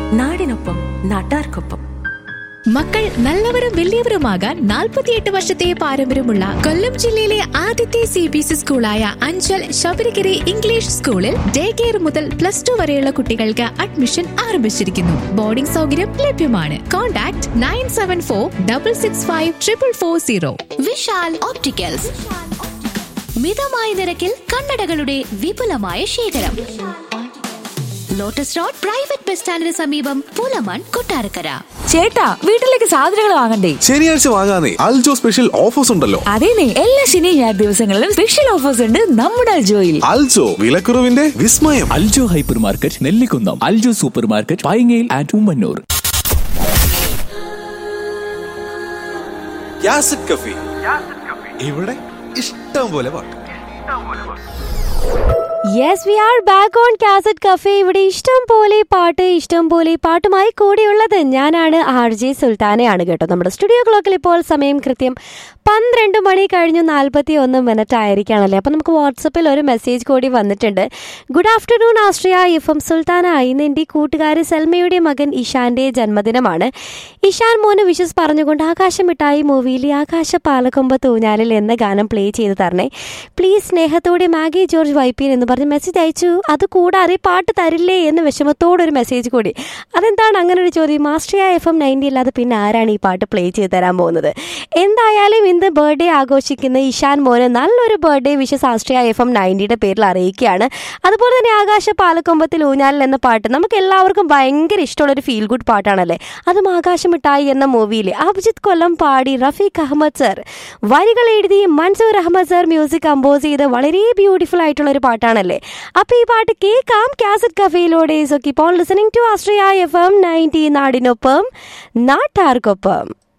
നാടിനൊപ്പം നാട്ടാർക്കൊപ്പം മക്കൾ നല്ലവരും വലിയവരുമാകാൻ നാൽപ്പത്തിയെട്ട് വർഷത്തെ പാരമ്പര്യമുള്ള കൊല്ലം ജില്ലയിലെ ആദ്യത്തെ സി ബി എസ് സ്കൂളായ അഞ്ചൽ ശബരിഗിരി ഇംഗ്ലീഷ് സ്കൂളിൽ ഡേ കെയർ മുതൽ പ്ലസ് ടു വരെയുള്ള കുട്ടികൾക്ക് അഡ്മിഷൻ ആരംഭിച്ചിരിക്കുന്നു ബോർഡിംഗ് സൗകര്യം ലഭ്യമാണ് contact nine seven four double six five triple four zero Vishal opticals മിതമായ നിരക്കിൽ കണ്ണടകളുടെ വിപുലമായ ശേഖരം ലോട്ടസ് റോഡ് പ്രൈവറ്റ് ബസ് സ്റ്റാൻഡിന് സമീപം പുലമൺ കൊട്ടാരക്കര ചേട്ടാ വീട്ടിലേക്ക് സാധനങ്ങൾ വാങ്ങണ്ടേ ശനിയാഴ്ച വാങ്ങാനേ അൽജോ സ്പെഷ്യൽ ഓഫേഴ്സ് ഉണ്ടല്ലോ അതേനെ എല്ലാ ശനി ഞായർ ദിവസങ്ങളിലും സ്പെഷ്യൽ ഓഫേഴ്സ് ഉണ്ട് നമ്മുടെ അൽജോയിൽ അൽജോ വിലക്കുറവിന്റെ വിസ്മയം Aljo hypermarket Nellikunnam Aljo supermarket പൈങ്ങയിൽ ആൻഡ് ഉമ്മന്നൂർ യാസിഡ് കഫി ഇവിടെ ഇഷ്ടം പോലെ പാട്ട് yes we are back on cassette cafe ഇവിടെ ഇഷ്ടം പോലെ പാട്ട് ഇഷ്ടം പോലെ പാട്ടുമായി കൂടിയുള്ളത് ഞാനാണ് ആർ ജെ സുൽത്താനയാണ് കേട്ടോ നമ്മുടെ സ്റ്റുഡിയോ ക്ലോക്കിൽ ഇപ്പോൾ സമയം കൃത്യം പന്ത്രണ്ട് മണി കഴിഞ്ഞു നാൽപ്പത്തി ഒന്ന് മിനിറ്റ് ആയിരിക്കുകയാണല്ലേ അപ്പം നമുക്ക് വാട്സപ്പിൽ ഒരു മെസ്സേജ് കൂടി വന്നിട്ടുണ്ട് good afternoon Ashraya F M Sultana ഇന്ന് എൻ്റെ കൂട്ടുകാരി സൽമയുടെ മകൻ ഇഷാന്റെ ജന്മദിനമാണ് ഇഷാൻ മോന് വിഷസ് പറഞ്ഞുകൊണ്ട് ആകാശമിട്ടായി മൂവിയിലെ ആകാശ പാലക്കൊമ്പ തൂഞ്ഞാലിൽ എന്ന ഗാനം പ്ലേ ചെയ്ത് തരണേ പ്ലീസ് സ്നേഹത്തോടെ മാഗി ജോർജ് വൈപ്പിയൻ എന്ന് പറഞ്ഞ് മെസ്സേജ് അയച്ചു അത് കൂടാതെ പാട്ട് തരില്ലേ എന്ന് വിഷമത്തോടൊരു മെസ്സേജ് കൂടി അതെന്താണ് അങ്ങനെ ഒരു ചോദ്യം മാസ്റ്ററിയ എഫ് എം നയൻറ്റി അല്ലാതെ പിന്നെ ആരാണ് ഈ പാട്ട് പ്ലേ ചെയ്ത് തരാൻ പോകുന്നത് എന്തായാലും ഇന്ന് ബർത്ത്ഡേ ആഘോഷിക്കുന്ന ഇഷാൻ മോന് നല്ലൊരു birthday wishes Astriya F M നയൻറ്റിയുടെ പേരിൽ അറിയിക്കുകയാണ് അതുപോലെ തന്നെ ആകാശ പാലക്കൊമ്പത്തിൽ ഊഞ്ഞാലിൽ എന്ന പാട്ട് നമുക്ക് എല്ലാവർക്കും ഭയങ്കര ഇഷ്ടമുള്ള ഒരു ഫീൽ ഗുഡ് പാട്ടാണല്ലേ അതും ആകാശമിട്ടായി എന്ന മൂവിയിൽ അഭിജിത്ത് കൊല്ലം പാടി റഫീഖ് അഹമ്മദ് സർ വരികൾ എഴുതി Mansoor Ahmed sir music compose ചെയ്ത് വളരെ ബ്യൂട്ടിഫുൾ ആയിട്ടുള്ള ഒരു പാട്ടാണല്ലേ അപ്പൊ ഈ പാട്ട് കേൾക്കാം കാസറ്റ് കഫേയിലൂടെ so keep on listening to Astriya F M ninety നാടിനൊപ്പം നാട്ടാർക്കൊപ്പം